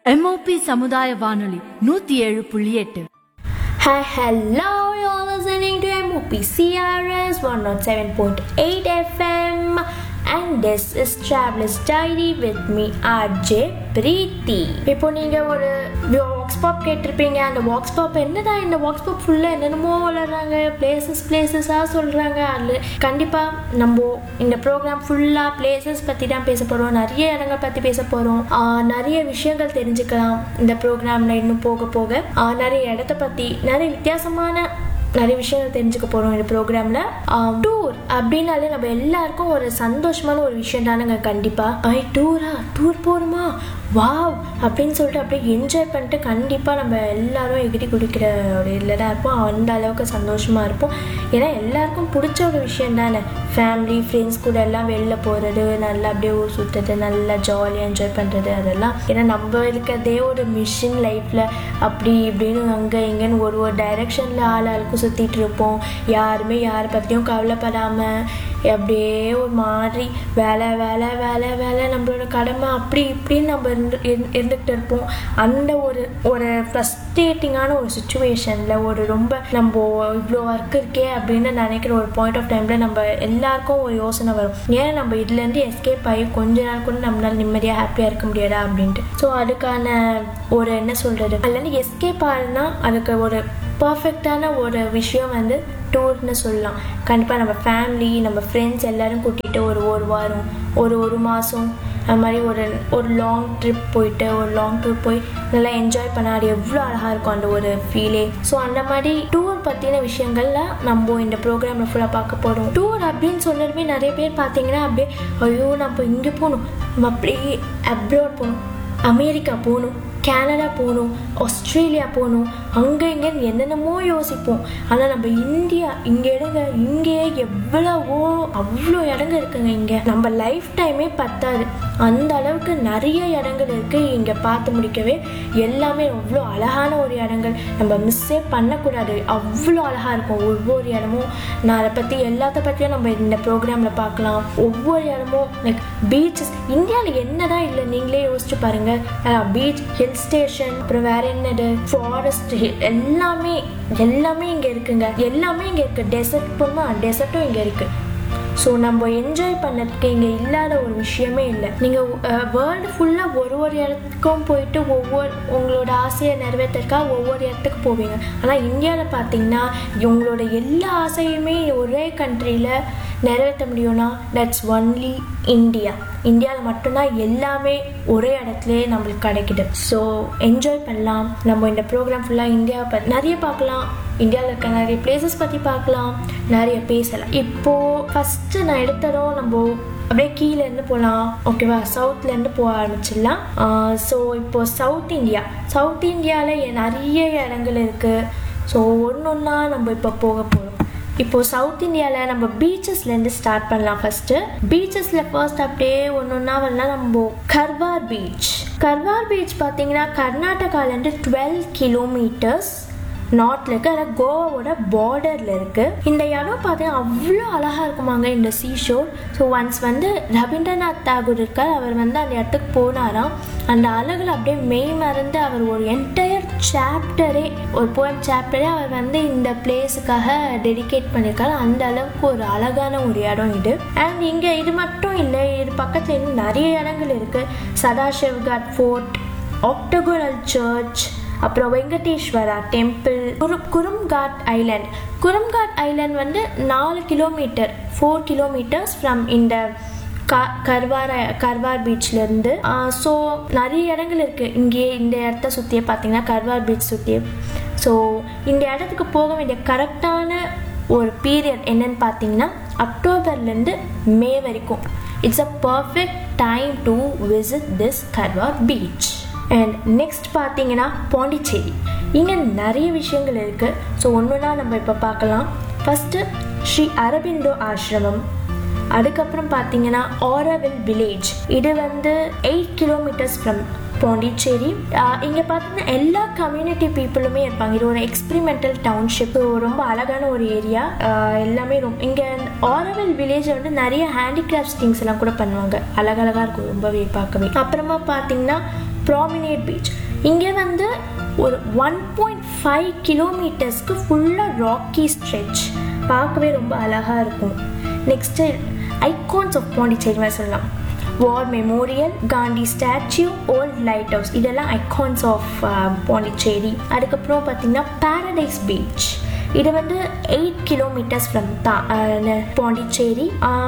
MOP சமுதாய வானொலி நூத்தி ஏழு புள்ளி எட்டு Hi, hello, you're listening to MOP CRS 107.8 FM and this is Traveler's Diary with me, RJ பிரீத்தி இப்போ நீங்கள் ஒரு வாக்ஸ் பாப் கேட்டிருப்பீங்க அந்த வாக்ஸ் பாப் என்னடா இந்த வாக்ஸ் பாப் ஃபுல்லாக என்னென்னமோ வளர்றாங்க பிளேசஸ் பிளேசஸாக சொல்கிறாங்க அதில் கண்டிப்பாக நம்ம இந்த ப்ரோக்ராம் ஃபுல்லாக பிளேசஸ் பற்றி தான் பேச போகிறோம் நிறைய இடங்கள் பற்றி பேச போகிறோம் நிறைய விஷயங்கள் தெரிஞ்சுக்கலாம் இந்த ப்ரோக்ராமில் இன்னும் போக போக ஆஹ் நிறைய இடத்த பற்றி நிறைய வித்தியாசமான நிறைய விஷயங்கள் தெரிஞ்சுக்க போகிறோம் இந்த ப்ரோக்ராமில் டூர் அப்படின்னாலே நம்ம எல்லாருக்கும் ஒரு சந்தோஷமான ஒரு விஷயம் தானுங்க கண்டிப்பாக ஐ டூரா டூர் போகிறோமா வாவ் அப்படின்னு சொல்லிட்டு அப்படியே என்ஜாய் பண்ணிட்டு கண்டிப்பாக நம்ம எல்லாரும் எகிரி குடிக்கிற ஒரு இதில் தான் இருப்போம் அந்த அளவுக்கு சந்தோஷமாக இருப்போம் ஏன்னா எல்லாருக்கும் பிடிச்ச ஒரு விஷயம் தானே ஃபேமிலி ஃப்ரெண்ட்ஸ் கூட எல்லாம் வெளில போகிறது நல்லா அப்படியே ஊர் சுற்றுறது நல்லா ஜாலியாக என்ஜாய் பண்ணுறது அதெல்லாம் ஏன்னா நம்ம இருக்கிறதே ஒரு மிஷின் லைஃப்பில் அப்படி இப்படின்னு அங்கே இங்கேன்னு ஒரு ஒரு டைரெக்ஷனில் ஆள் ஆளுக்கும் சுற்றிட்டு இருப்போம் யாருமே யாரை பற்றியும் கவலைப்படாமல் அப்படியே ஒரு மாதிரி வேலை வேலை வேலை வேலை நம்மளோட கடமை அப்படி இப்படின்னு நம்ம இருந்து இருந்து- இருந்துகிட்டு இருப்போம் அந்த ஒரு ஒரு ஃப்ரஸ்ட்ரேட்டிங்கான ஒரு சுச்சுவேஷனில் ஒரு ரொம்ப நம்ம இவ்வளோ ஒர்க் இருக்கே அப்படின்னு நினைக்கிற ஒரு பாயிண்ட் ஆஃப் டைமில் நம்ம எல்லாருக்கும் ஒரு யோசனை வரும் ஏன் நம்ம இதுலேருந்து எஸ்கேப் ஆகி கொஞ்ச நாள் கூட நம்மளால நிம்மதியாக ஹாப்பியாக இருக்க முடியாதா அப்படின்ட்டு ஸோ அதுக்கான ஒரு என்ன சொல்கிறது அதுலேருந்து எஸ்கேப் ஆகுதுன்னா அதுக்கு ஒரு பர்ஃபெக்டான ஒரு விஷயம் வந்து டூர்னு சொல்லலாம் கண்டிப்பாக நம்ம ஃபேமிலி நம்ம ஃப்ரெண்ட்ஸ் எல்லாரும் கூட்டிகிட்டு ஒரு ஒரு வாரம் ஒரு ஒரு மாதம் அது மாதிரி ஒரு ஒரு லாங் ட்ரிப் போயிட்டு ஒரு லாங் டூர் போய் நல்லா என்ஜாய் பண்ண அது எவ்வளோ அழகாக இருக்கும் அந்த ஒரு ஃபீலே ஸோ அந்த மாதிரி டூர் பற்றின விஷயங்கள்ல நம்ம இந்த ப்ரோக்ராமில் ஃபுல்லாக பார்க்க போகிறோம் டூர் அப்படின்னு சொன்னதுமே நிறைய பேர் பார்த்தீங்கன்னா அப்படியே ஐயோ நம்ம இங்கே போகணும் நம்ம அப்படியே அப்ராட் போகணும் அமெரிக்கா போகணும் கனடா போகணும் ஆஸ்திரேலியா போகணும் அங்கே இங்கேன்னு என்னென்னமோ யோசிப்போம் ஆனால் நம்ம இந்தியா இங்கே இடங்க இங்கே எவ்வளவோ அவ்வளோ இடங்க இருக்குங்க இங்கே நம்ம லைஃப் டைமே பத்தாது அந்த அளவுக்கு நிறைய இடங்கள் இருக்குது இங்கே பார்த்து முடிக்கவே எல்லாமே அவ்வளோ அழகான ஒரு இடங்கள் நம்ம மிஸ்ஸே பண்ணக்கூடாது அவ்வளோ அழகாக இருக்கும் ஒவ்வொரு இடமும் நான் அதை பற்றி எல்லாத்த பற்றியும் நம்ம இந்த ப்ரோக்ராமில் பார்க்கலாம் ஒவ்வொரு இடமும் லைக் பீச்சஸ் இந்தியாவில் என்னதான் இல்லை நீங்களே யோசிச்சு பாருங்க பீச் ஹில் ஸ்டேஷன் அப்புறம் வேற என்னது ஃபாரஸ்ட் எல்லாமே எல்லாமே இங்கே இருக்குங்க எல்லாமே இங்கே இருக்கு டெசர்ட் போனா டெசர்ட்டும் இங்கே இருக்கு ஸோ நம்ம என்ஜாய் பண்ணதுக்கு இங்கே இல்லாத ஒரு விஷயமே இல்லை நீங்கள் வேர்ல்டு ஃபுல்லாக ஒரு ஒரு இடத்துக்கும் போயிட்டு ஒவ்வொரு உங்களோட ஆசையை நிறைவேற்றதுக்காக ஒவ்வொரு இடத்துக்கு போவீங்க ஆனால் இந்தியாவில் பார்த்தீங்கன்னா உங்களோட எல்லா ஆசையுமே ஒரே கண்ட்ரியில் நிறைவேற்ற முடியும்னா தட்ஸ் ஒன்லி இந்தியா இந்தியாவில் மட்டும்தான் எல்லாமே ஒரே இடத்துலயே நம்மளுக்கு கிடைக்குது ஸோ என்ஜாய் பண்ணலாம் நம்ம இந்த ப்ரோக்ராம் ஃபுல்லாக இந்தியாவை பற்றி நிறைய பார்க்கலாம் இந்தியாவில் இருக்க நிறைய பிளேசஸ் பற்றி பார்க்கலாம் நிறைய பேசலாம் இப்போது ஃபஸ்ட்டு நான் எடுத்ததும் நம்ம அப்படியே கீழேருந்து போகலாம் ஓகேவா சவுத்லேருந்து போக ஆரம்பிச்சிடலாம் ஸோ இப்போது சவுத் இந்தியா சவுத் இந்தியாவில் நிறைய இடங்கள் இருக்குது ஸோ ஒன்று ஒன்றா நம்ம இப்போ போக போகிறோம் இப்போ சவுத் இந்தியாவில் நம்ம பீச்சஸ்லேருந்து ஸ்டார்ட் பண்ணலாம் ஃபர்ஸ்ட் பீச்சஸில் ஃபர்ஸ்ட் அப்படியே ஒன்று ஒன்றா வரலாம் நம்ம கர்வார் பீச் கர்வார் பீச் பார்த்தீங்கன்னா கர்நாடகாலேருந்து டுவெல் கிலோமீட்டர்ஸ் நார்த்ல இருக்கு அதாவது கோவாவோட பார்டர்ல இருக்கு இந்த இடம் பார்த்தீங்கன்னா அவ்வளோ அழகா இருக்குமாங்க இந்த சீ ஷோர் ஸோ ஒன்ஸ் வந்து ரவீந்திரநாத் தாகூர் இருக்கார் அவர் வந்து அந்த இடத்துக்கு போனாராம் அந்த அழகுல அப்படியே மெய் மறந்து அவர் ஒரு என்டையர் சாப்டரே ஒரு போயம் சாப்டரே அவர் வந்து இந்த பிளேஸுக்காக டெடிகேட் பண்ணியிருக்காரு அந்த அளவுக்கு ஒரு அழகான ஒரு இடம் இது அண்ட் இங்கே இது மட்டும் இல்லை இது பக்கத்தில் இன்னும் நிறைய இடங்கள் இருக்கு சதாசிவ்காட் ஃபோர்ட் ஆக்டகோனல் சர்ச் அப்புறம் வெங்கடேஸ்வரா டெம்பிள் குரு குரும்காட் ஐலாண்ட் குரும்காட் ஐலாண்ட் வந்து நாலு கிலோமீட்டர் ஃபோர் கிலோமீட்டர்ஸ் ஃப்ரம் இந்த க கர்வார கர்வார் பீச்லேருந்து ஸோ நிறைய இடங்கள் இருக்குது இங்கேயே இந்த இடத்த சுற்றியே பார்த்தீங்கன்னா கர்வார் பீச் சுற்றியே ஸோ இந்த இடத்துக்கு போக வேண்டிய கரெக்டான ஒரு பீரியட் என்னன்னு பார்த்தீங்கன்னா அக்டோபர்லேருந்து மே வரைக்கும் it's a perfect time to visit this Karwar beach and next பார்த்தீங்கன்னா பாண்டிச்சேரி இங்கே நிறைய விஷயங்கள் இருக்குது ஸோ ஒன்றுனா நம்ம இப்போ பார்க்கலாம் ஃபஸ்ட்டு ஸ்ரீ அரபிந்தோ ஆசிரமம் அதுக்கப்புறம் பார்த்தீங்கன்னா ஆரவில் வில்லேஜ் இது வந்து எயிட் கிலோமீட்டர்ஸ் ஃப்ரம் பாண்டிச்சேரி இங்கே பார்த்தீங்கன்னா எல்லா கம்யூனிட்டி பீப்புளுமே இருப்பாங்க இது ஒரு எக்ஸ்பிரிமெண்டல் டவுன்ஷிப் ரொம்ப அழகான ஒரு ஏரியா எல்லாமே ரொம்ப இங்கே ஆரவல் வில்லேஜ் வந்து நிறைய ஹேண்டிகிராஃப்ட்ஸ் திங்ஸ் எல்லாம் கூட பண்ணுவாங்க அழகழகாக இருக்கும் ரொம்பவே பார்க்கவே அப்புறமா பார்த்தீங்கன்னா ப்ராமினேட் பீச் இங்கே வந்து ஒரு ஒன் பாயிண்ட் ஃபைவ் கிலோமீட்டர்ஸ்க்கு ஃபுல்லாக ராக்கி ஸ்ட்ரெச் பார்க்கவே ரொம்ப அழகாக இருக்கும் நெக்ஸ்ட்டு ஐகான்ஸ் ஆஃப் பாண்டிச்சேரி மாதிரி சொல்லலாம் war memorial Gandhi statue old lighthouse இதெல்லாம் ஐகான்ஸ் ஆஃப் பாண்டிச்சேரி அதுக்கப்புறம் பார்த்தீங்கன்னா பாரடைஸ் பீச் இது வந்து எயிட் கிலோமீட்டர்ஸ் ஃப்ரம் தா பாண்டிச்சேரி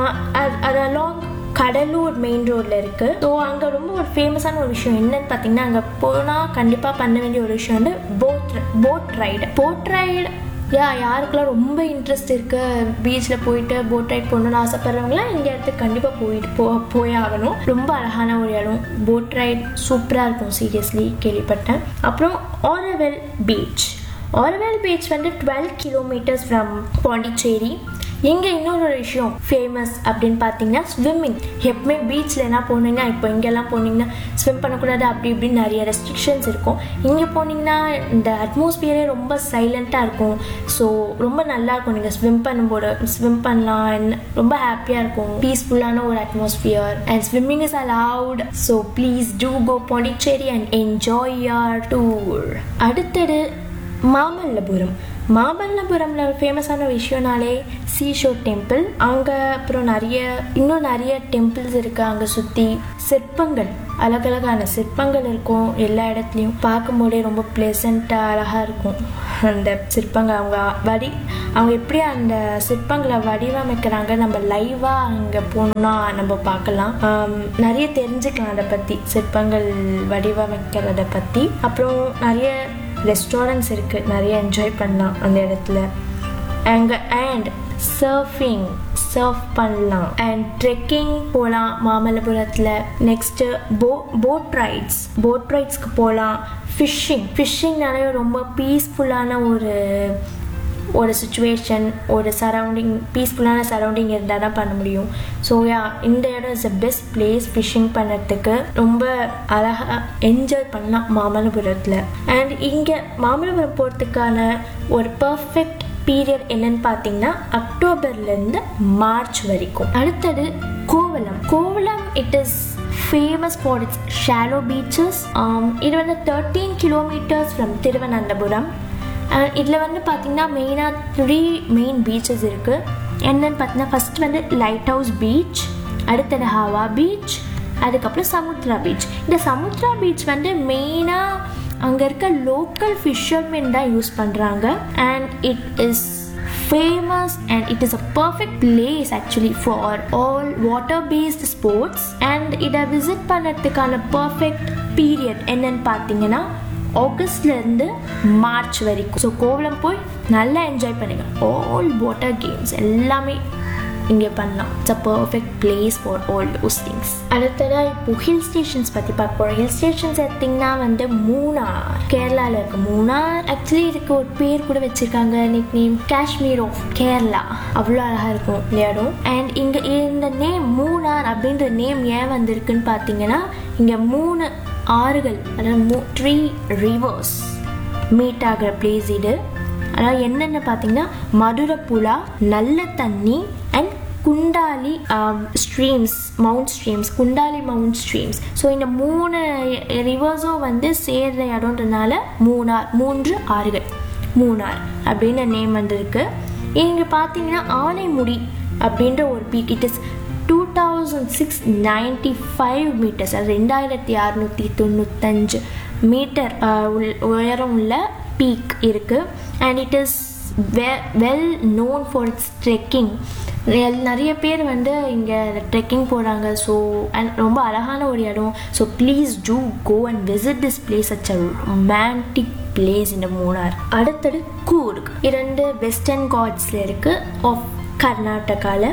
அது அலாங் கடலூர் மெயின் ரோட்ல இருக்கு ஸோ அங்கே ரொம்ப ஒரு ஃபேமஸான ஒரு விஷயம் என்னன்னு பார்த்தீங்கன்னா அங்கே போனால் கண்டிப்பாக பண்ண வேண்டிய ஒரு விஷயம் வந்து boat boat ride boat ride யா யாருக்கெல்லாம் ரொம்ப இன்ட்ரெஸ்ட் இருக்கு பீச்சில் போயிட்டு போட் ரைட் போகணும்னு ஆசைப்படுறவங்களாம் இந்த இடத்துக்கு கண்டிப்பாக போயிட்டு போ போய் ஆகணும் ரொம்ப அழகான ஒரு இடம் போட் ரைட் சூப்பராக இருக்கும் சீரியஸ்லி கேள்விப்பட்டேன் அப்புறம் ஆரவெல் பீச் ஆரவெல் பீச் வந்து டுவெல் கிலோமீட்டர்ஸ் ஃப்ரம் பாண்டிச்சேரி இங்கே இன்னொரு ஒரு விஷயம் ஃபேமஸ் அப்படின்னு பார்த்தீங்கன்னா ஸ்விம்மிங் எப்பவுமே பீச்சில் என்ன போனீங்கன்னா இப்போ இங்கெல்லாம் போனீங்கன்னா ஸ்விம் பண்ணக்கூடாது அப்படி இப்படின்னு நிறைய ரெஸ்ட்ரிக்ஷன்ஸ் இருக்கும் இங்கே போனீங்கன்னா இந்த அட்மாஸ்பியரே ரொம்ப சைலண்ட்டாக இருக்கும் ஸோ ரொம்ப நல்லா இருக்கும் நீங்கள் ஸ்விம் பண்ணும்போது ஸ்விம் பண்ணலாம் and ரொம்ப ஹாப்பியாக இருக்கும் பீஸ்ஃபுல்லான ஒரு atmosphere and swimming is allowed so please do go Pondicherry and enjoy your tour அடுத்தது மாமல்லபுரம் மாமல்லபுரம்ல ஃபேமஸான விஷயம்னாலே சீஷோர் டெம்பிள் அங்கே அப்புறம் நிறைய இன்னும் நிறைய டெம்பிள்ஸ் இருக்குது அங்கே சுற்றி சிற்பங்கள் அழகழகான சிற்பங்கள் இருக்கும் எல்லா இடத்துலையும் பார்க்கும்போதே ரொம்ப ப்ளசண்ட்டாக அழகாக இருக்கும் அந்த சிற்பங்கள் அவங்க வடி அவங்க எப்படி அந்த சிற்பங்களை வடிவமைக்கிறாங்க நம்ம லைவாக அங்கே போகணுன்னா நம்ம பார்க்கலாம் ஆம், நிறைய தெரிஞ்சுக்கலாம் அதை பற்றி சிற்பங்கள் வடிவமைக்கிறத பற்றி அப்புறம் நிறைய ரெஸ்டாரண்ட்ஸ் இருக்குது நிறைய என்ஜாய் பண்ணலாம் அந்த இடத்துல அங்கே அண்ட் சர்ஃபிங் சர்ஃப் பண்ணலாம் அண்ட் ட்ரெக்கிங் போகலாம் மாமல்லபுரத்தில் நெக்ஸ்ட்டு போ போட் ரைட்ஸ் போட் ரைட்ஸ்க்கு போகலாம் ஃபிஷ்ஷிங் ஃபிஷ்ஷிங்னாலே ரொம்ப பீஸ்ஃபுல்லான ஒரு ஒரு சுச்சுவேஷன் ஒரு சரௌண்டிங் பீஸ்ஃபுல்லான சரௌண்டிங் இருந்தால் தான் பண்ண முடியும் ஸோ யா இந்த இடம் is a best place fishing பண்ணுறதுக்கு ரொம்ப அழகாக என்ஜாய் பண்ணலாம் மாமல்லபுரத்தில் அண்ட் இங்கே மாமல்லபுரம் போகிறதுக்கான ஒரு பர்ஃபெக்ட் பீரியட் என்னன்னு பார்த்தீங்கன்னா அக்டோபர்லேருந்து மார்ச் வரைக்கும் அடுத்தது Kovalam Kovalam it is famous for its shallow beaches இது வந்து thirteen kilometres from Thiruvananthapuram and இதில் வந்து பார்த்தீங்கன்னா மெயினாக த்ரீ மெயின் பீச்சஸ் இருக்குது என்னன்னு பார்த்தீங்கன்னா ஃபர்ஸ்ட் வந்து லைட் ஹவுஸ் பீச் அடுத்தது ஹாவா பீச் அதுக்கப்புறம் சமுத்ரா பீச் இந்த சமுத்ரா பீச் வந்து மெயினாக அங்கே இருக்க லோக்கல் ஃபிஷர்மென் தான் யூஸ் பண்ணுறாங்க and it is famous and it is a perfect place actually for all water based sports and இதை விசிட் பண்ணதுக்கான பர்ஃபெக்ட் பீரியட் என்னன்னு பார்த்தீங்கன்னா ஆகஸ்ட்ல இருந்து மார்ச் வரைக்கும் ஸோ கோவலம் போய் நல்லா என்ஜாய் பண்ணுங்க ஆல் வாட்டர் கேம்ஸ் எல்லாமே இங்கே பண்ணலாம் it's a perfect place for all those things அடுத்ததாக இப்போ ஹில் ஸ்டேஷன்ஸ் பற்றி பார்க்க போகிறோம் ஹில் ஸ்டேஷன்ஸ் எடுத்திங்கன்னா வந்து மூணார் கேரளாவில் இருக்கு மூணார் ஆக்சுவலி இதுக்கு ஒரு பேர் கூட வச்சுருக்காங்க nickname Kashmir of Kerala அவ்வளோ அழகாக இருக்கும் இந்த இடம் அண்ட் இங்கே இந்த நேம் மூணார் அப்படின்ற நேம் ஏன் வந்திருக்குன்னு பார்த்தீங்கன்னா இங்கே மூணு ஆறுகள் அதாவது மூ த்ரீ ரிவர்ஸ் மீட் ஆகிற பிளேஸ் இது அதாவது என்னென்ன பார்த்தீங்கன்னா மதுரப்புழா நல்ல தண்ணி and Kundali streams mount streams Kundali mount streams so இந்த மூணு ரிவர்ஸும் வந்து சேர்ற இடம்ன்றனால மூணார் மூன்று ஆறுகள் மூணார் அப்படின்னு நேம் வந்திருக்கு இங்கே பார்த்தீங்கன்னா ஆனைமுடி அப்படின்ற ஒரு peak it is two thousand six ninety five metres அது ரெண்டாயிரத்தி அறநூற்றி தொண்ணூத்தஞ்சு மீட்டர் உயரம் உள்ள பீக் இருக்குது அண்ட் இட் இஸ் வெ well known for its trekking நிறைய பேர் வந்து இங்கே ட்ரெக்கிங் போகிறாங்க ஸோ அண்ட் ரொம்ப அழகான ஒரு இடம் so please do go and visit this place அச் அ ரொமான்டிக் பிளேஸ் இந்த மூணார் அடுத்தது கூர்க் இரண்டு வெஸ்டர்ன் காட்ஸில் இருக்குது ஆஃப் கர்நாடகாவில்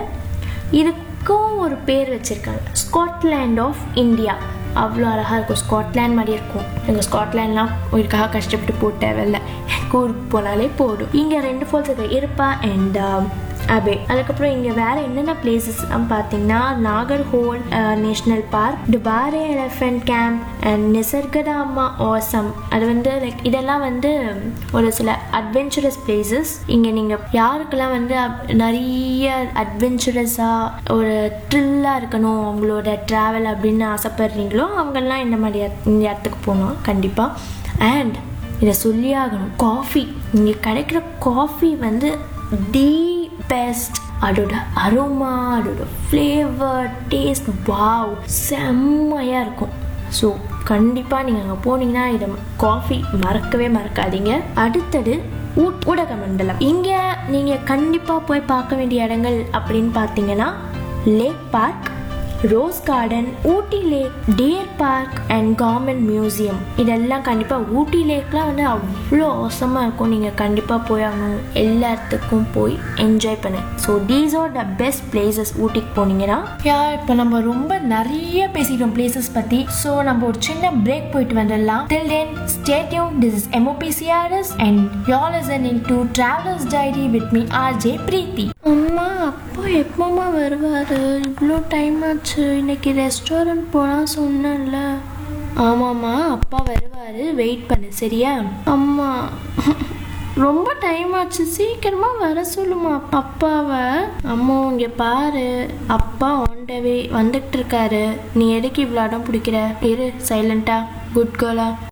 இதுக்கும் ஒரு பேர் வச்சுருக்காங்க ஸ்காட்லாண்ட் ஆஃப் இந்தியா அவ்வளோ அழகாக இருக்கும் ஸ்காட்லாண்ட் மாதிரி இருக்கும் எங்கள் ஸ்காட்லாண்ட்லாம் இதுக்காக கஷ்டப்பட்டு போக தேவையில்ல கூர்க் போனாலே போதும் இங்கே ரெண்டு ஃபால்ஸ் இருக்கு இருப்பா அண்ட் அபே அதுக்கப்புறம் இங்கே வேற என்னென்ன பிளேசஸ் பார்த்தீங்கன்னா Nagarhole national park Dubare elephant camp and Nisargadhama awesome அது வந்து லைக் இதெல்லாம் வந்து ஒரு சில அட்வென்ச்சரஸ் பிளேசஸ் இங்கே நீங்கள் யாருக்கெல்லாம் வந்து அப்- நிறைய அட்வென்ச்சரஸாக ஒரு த்ரில்லாக இருக்கணும் அவங்களோட ட்ராவல் அப்படின்னு ஆசைப்படுறீங்களோ அவங்கெல்லாம் இந்த மாதிரி இடத்- இந்த இடத்துக்கு போகணும் கண்டிப்பாக அண்ட் இதை சொல்லி ஆகணும் காஃபி இங்கே கிடைக்கிற காஃபி வந்து தி பெஸ்ட் அதோட அரோமா அதோட ஃப்ளேவர் டேஸ்ட் வாவ் செம்மையாக இருக்கும் ஸோ கண்டிப்பாக நீங்கள் அங்கே போனீங்கன்னா இதை காஃபி மறக்கவே மறக்காதீங்க அடுத்தது ஊட் ஊடக மண்டலம் இங்கே நீங்கள் கண்டிப்பாக போய் பார்க்க வேண்டிய இடங்கள் அப்படின்னு பார்த்தீங்கன்னா lake park rose garden Ooty lake deer park and government museum இதெல்லாம் கண்டிப்பாக ஊட்டி லேக்லாம் வந்து அவ்வளோ அவசமாக இருக்கும் நீங்கள் கண்டிப்பாக போய் ஆகணும் எல்லா இடத்துக்கும் போய் என்ஜாய் பண்ணு so these are the best places ஊட்டிக்கு போனீங்கன்னா யா இப்போ நம்ம ரொம்ப நிறைய பேசிட்டோம் பிளேசஸ் பத்தி ஸோ நம்ம ஒரு சின்ன பிரேக் போயிட்டு வந்துடலாம் till then stay tune this is MOPCRS and you're listening to travellers diary with me R J Preethi அம்மா அப்பா எப்போம்மா வருவார் இவ்வளோ டைம் ஆச்சு இன்னைக்கு ரெஸ்டாரண்ட் போனால் சொன்னேன்ல ஆமாம்மா அப்பா வருவார் வெயிட் பண்ணு சரியா அம்மா ரொம்ப டைம் ஆச்சு சீக்கிரமா வர சொல்லுமா அப்பாவை அம்மா இங்க பாரு அப்பா ஆன் த வே வந்துட்டு இருக்காரு நீ எதுக்கு இவ்வளோ இடம் பிடிக்கிற இரு சைலண்டா குட் கேர்லா